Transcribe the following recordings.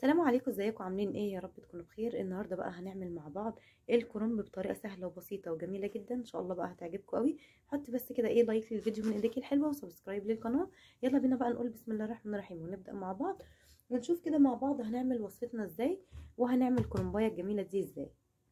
السلام عليكم ازيكم عاملين ايه يا رب تكونوا بخير النهارده بقى هنعمل مع بعض الكرنب بطريقه سهله وبسيطه وجميله جدا ان شاء الله بقى هتعجبكم قوي حط بس كده ايه لايك للفيديو من ايديك الحلوه وسبسكرايب للقناه يلا بينا بقى نقول بسم الله الرحمن الرحيم ونبدا مع بعض ونشوف كده مع بعض هنعمل وصفتنا ازاي وهنعمل الكرنبايه الجميله دي ازاي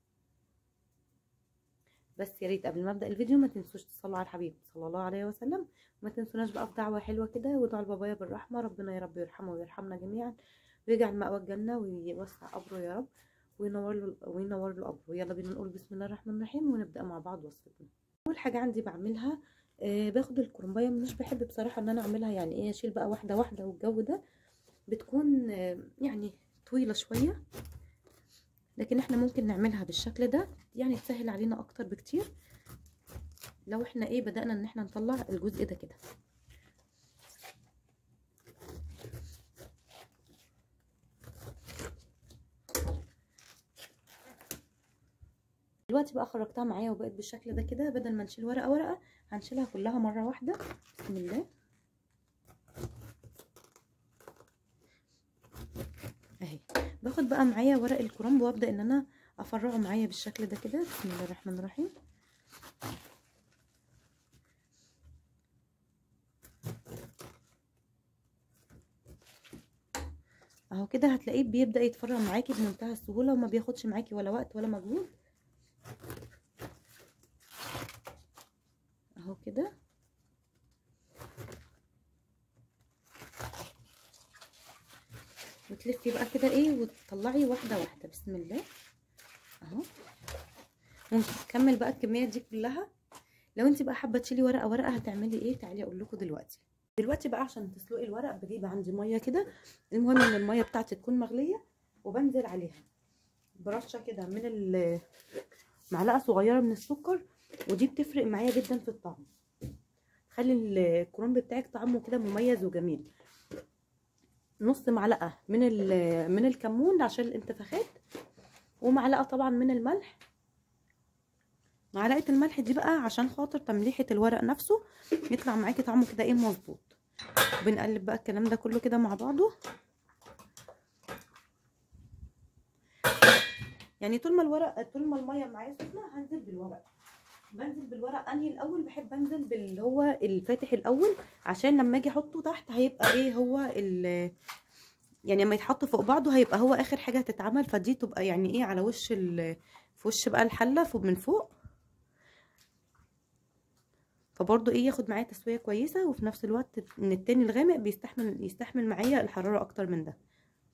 بس يا ريت قبل ما ابدا الفيديو ما تنسوش تصلوا على الحبيب صلى الله عليه وسلم وما تنسوناش بقى في دعوه حلوه كده ودعوا لبابايا بالرحمه ربنا يا رب يرحمه ويرحمنا جميعا ويجعل مأوى الجنة ويوسع قبره يا رب وينور له وينور له قبره يلا بينا نقول بسم الله الرحمن الرحيم ونبدأ مع بعض وصفتنا أول حاجة عندي بعملها آه باخد الكرنباية مش بحب بصراحة إن أنا أعملها يعني إيه أشيل بقى واحدة واحدة والجو ده بتكون آه يعني طويلة شوية لكن احنا ممكن نعملها بالشكل ده يعني تسهل علينا أكتر بكتير لو احنا ايه بدأنا ان احنا نطلع الجزء ده كده دلوقتي بقى خرجتها معايا وبقت بالشكل ده كده بدل ما نشيل ورقه ورقه هنشيلها كلها مره واحده بسم الله اهي باخد بقى معايا ورق الكرنب وابدا ان انا افرغه معايا بالشكل ده كده بسم الله الرحمن الرحيم اهو كده هتلاقيه بيبدا يتفرغ معاكي بمنتهى السهوله وما بياخدش معاكي ولا وقت ولا مجهود اهو كده وتلفي بقى كده ايه وتطلعي واحده واحده بسم الله اهو ممكن تكمل بقى الكميه دي كلها لو انت بقى حابه تشيلي ورقه ورقه هتعملي ايه تعالي اقول لكم دلوقتي دلوقتي بقى عشان تسلقي الورق بجيب عندي ميه كده المهم ان الميه بتاعتي تكون مغليه وبنزل عليها برشه كده من معلقه صغيره من السكر ودي بتفرق معايا جدا في الطعم تخلي الكرنب بتاعك طعمه كده مميز وجميل نص معلقه من من الكمون عشان الانتفاخات ومعلقه طبعا من الملح معلقه الملح دي بقى عشان خاطر تمليحه الورق نفسه يطلع معاكي طعمه كده ايه مظبوط بنقلب بقى الكلام ده كله كده مع بعضه يعني طول ما الورق طول ما الميه معايا سخنه هنزل بالورق بنزل بالورق انهي الاول بحب انزل باللي هو الفاتح الاول عشان لما اجي احطه تحت هيبقى ايه هو ال يعني لما يتحط فوق بعضه هيبقى هو اخر حاجه هتتعمل فدي تبقى يعني ايه على وش ال في وش بقى الحله فوق من فوق فبرضه ايه ياخد معايا تسويه كويسه وفي نفس الوقت ان التاني الغامق بيستحمل يستحمل معايا الحراره اكتر من ده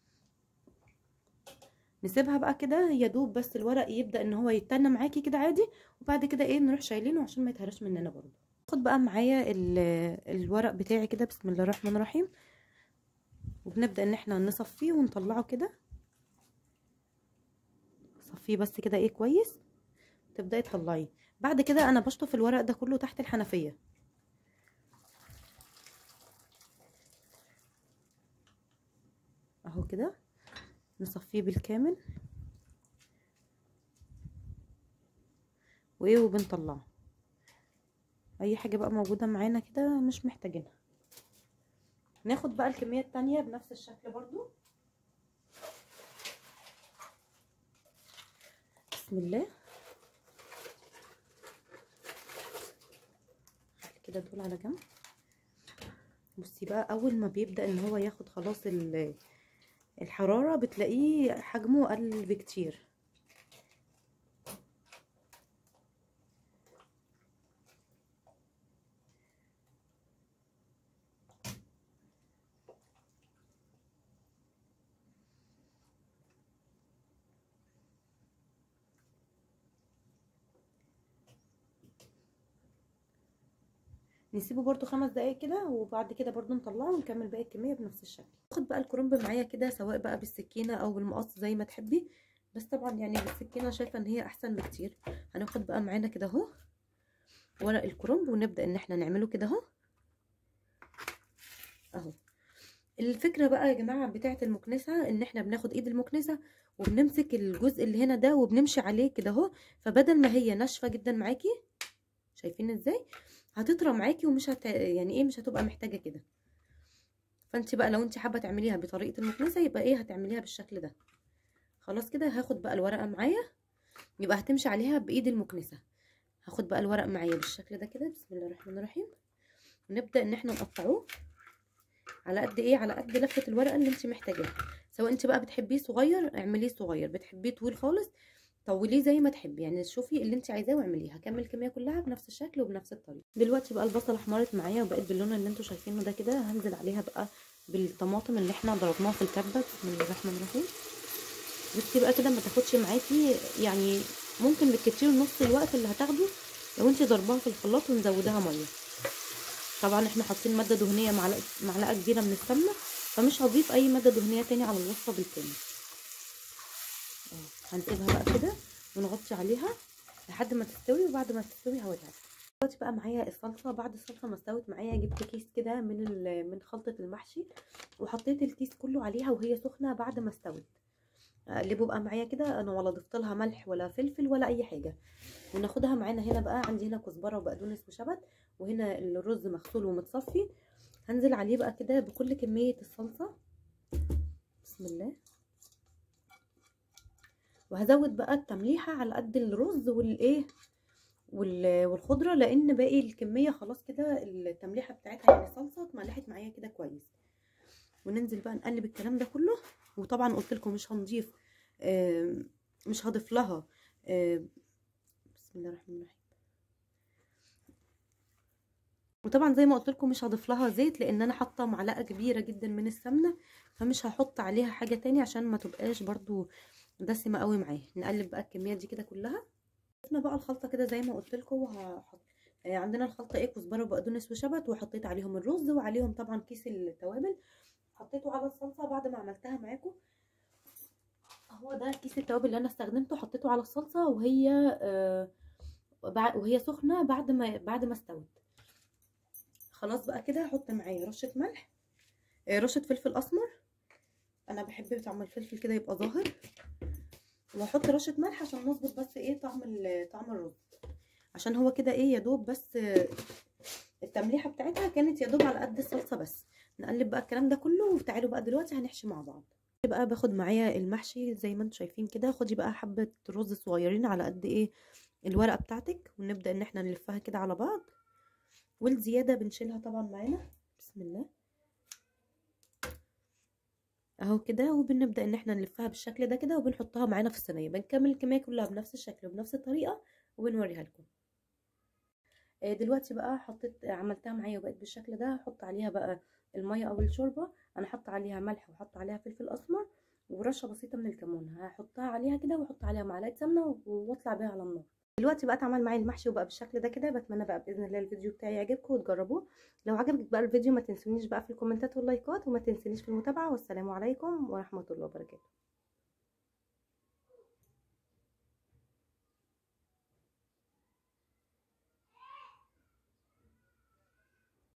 نسيبها بقى كده يا دوب بس الورق يبدا ان هو يتنى معاكي كده عادي وبعد كده ايه نروح شايلينه عشان ما يتهرش مننا برضه اخد بقى معايا الورق بتاعي كده بسم الله الرحمن الرحيم وبنبدا ان احنا نصفيه ونطلعه كده صفيه بس كده ايه كويس تبداي تطلعيه بعد كده انا بشطف الورق ده كله تحت الحنفيه اهو كده نصفيه بالكامل وايه وبنطلعه اي حاجه بقى موجوده معانا كده مش محتاجينها ناخد بقى الكميه التانية بنفس الشكل برضو بسم الله كده دول على جنب بصي بقى اول ما بيبدا ان هو ياخد خلاص الحراره بتلاقيه حجمه قل بكتير نسيبه برده خمس دقايق كده وبعد كده برده نطلعه ونكمل باقي الكميه بنفس الشكل اخد بقى الكرنب معايا كده سواء بقى بالسكينه او بالمقص زي ما تحبي بس طبعا يعني بالسكينه شايفه ان هي احسن بكتير هناخد بقى معانا كده اهو ورق الكرنب ونبدا ان احنا نعمله كده اهو اهو الفكره بقى يا جماعه بتاعه المكنسه ان احنا بناخد ايد المكنسه وبنمسك الجزء اللي هنا ده وبنمشي عليه كده اهو فبدل ما هي ناشفه جدا معاكي شايفين ازاي هتطرى معاكي ومش هت... يعني ايه مش هتبقى محتاجه كده فانت بقى لو انت حابه تعمليها بطريقه المكنسه يبقى ايه هتعمليها بالشكل ده خلاص كده هاخد بقى الورقه معايا يبقى هتمشي عليها بايد المكنسه هاخد بقى الورق معايا بالشكل ده كده بسم الله الرحمن الرحيم ونبدا ان احنا نقطعوه على قد ايه على قد لفه الورقه اللي انت محتاجاها سواء انت بقى بتحبيه صغير اعمليه صغير بتحبيه طويل خالص طوليه زي ما تحبي يعني شوفي اللي انت عايزاه واعمليه هكمل الكميه كلها بنفس الشكل وبنفس الطريقه دلوقتي بقى البصله احمرت معايا وبقت باللون اللي انتوا شايفينه ده كده هنزل عليها بقى بالطماطم اللي احنا ضربناها في الكبه بسم الله الرحمن الرحيم بصي بقى كده ما تاخدش معاكي يعني ممكن بالكتير نص الوقت اللي هتاخده لو انت ضرباها في الخلاط ونزودها ميه طبعا احنا حاطين ماده دهنيه معلقه معلقه كبيره من السمنه فمش هضيف اي ماده دهنيه تاني على الوصفه بالكامل هنسيبها بقى كده ونغطي عليها لحد ما تستوي وبعد ما تستوي هوريها دلوقتي بقى معايا الصلصه بعد الصلصه ما استوت معايا جبت كيس كده من من خلطه المحشي وحطيت الكيس كله عليها وهي سخنه بعد ما استوت اقلبه بقى معايا كده انا ولا ضفت لها ملح ولا فلفل ولا اي حاجه وناخدها معانا هنا بقى عندي هنا كزبره وبقدونس وشبت وهنا الرز مغسول ومتصفي هنزل عليه بقى كده بكل كميه الصلصه بسم الله وهزود بقى التمليحه على قد الرز والايه والخضره لان باقي الكميه خلاص كده التمليحه بتاعتها يعني الصلصه اتملحت معايا كده كويس وننزل بقى نقلب الكلام ده كله وطبعا قلت لكم مش هنضيف مش هضيف لها بسم الله الرحمن الرحيم وطبعا زي ما قلت لكم مش هضيف لها زيت لان انا حاطه معلقه كبيره جدا من السمنه فمش هحط عليها حاجه تاني عشان ما تبقاش برضو دسمه قوي معايا نقلب بقى الكميه دي كده كلها شفنا بقى الخلطه كده زي ما قلت لكم وهحط عندنا الخلطه ايه كزبره وبقدونس وشبت وحطيت عليهم الرز وعليهم طبعا كيس التوابل حطيته على الصلصه بعد ما عملتها معاكم هو ده كيس التوابل اللي انا استخدمته حطيته على الصلصه وهي آه وهي سخنه بعد ما بعد ما استوت خلاص بقى كده هحط معايا رشه ملح آه رشه فلفل اسمر انا بحب طعم الفلفل كده يبقى ظاهر وهحط رشه ملح عشان نظبط بس ايه طعم طعم الرز عشان هو كده ايه يا دوب بس التمليحه بتاعتها كانت يا دوب على قد الصلصه بس نقلب بقى الكلام ده كله وتعالوا بقى دلوقتي هنحشي مع بعض بقى باخد معايا المحشي زي ما انتم شايفين كده خدي بقى حبه رز صغيرين على قد ايه الورقه بتاعتك ونبدا ان احنا نلفها كده على بعض والزياده بنشيلها طبعا معانا بسم الله اهو كده وبنبدا ان احنا نلفها بالشكل ده كده وبنحطها معانا في الصينيه بنكمل الكميه كلها بنفس الشكل وبنفس الطريقه وبنوريها لكم دلوقتي بقى حطيت عملتها معايا وبقت بالشكل ده هحط عليها بقى الميه او الشوربه انا حاطه عليها ملح وحط عليها فلفل اسمر ورشه بسيطه من الكمون هحطها عليها كده واحط عليها معلقه سمنه واطلع بيها على النار دلوقتي بقى اتعمل معايا المحشي وبقى بالشكل ده كده بتمنى بقى باذن الله الفيديو بتاعي يعجبكم وتجربوه لو عجبك بقى الفيديو ما تنسونيش بقى في الكومنتات واللايكات وما تنسونيش في المتابعه والسلام عليكم ورحمه الله وبركاته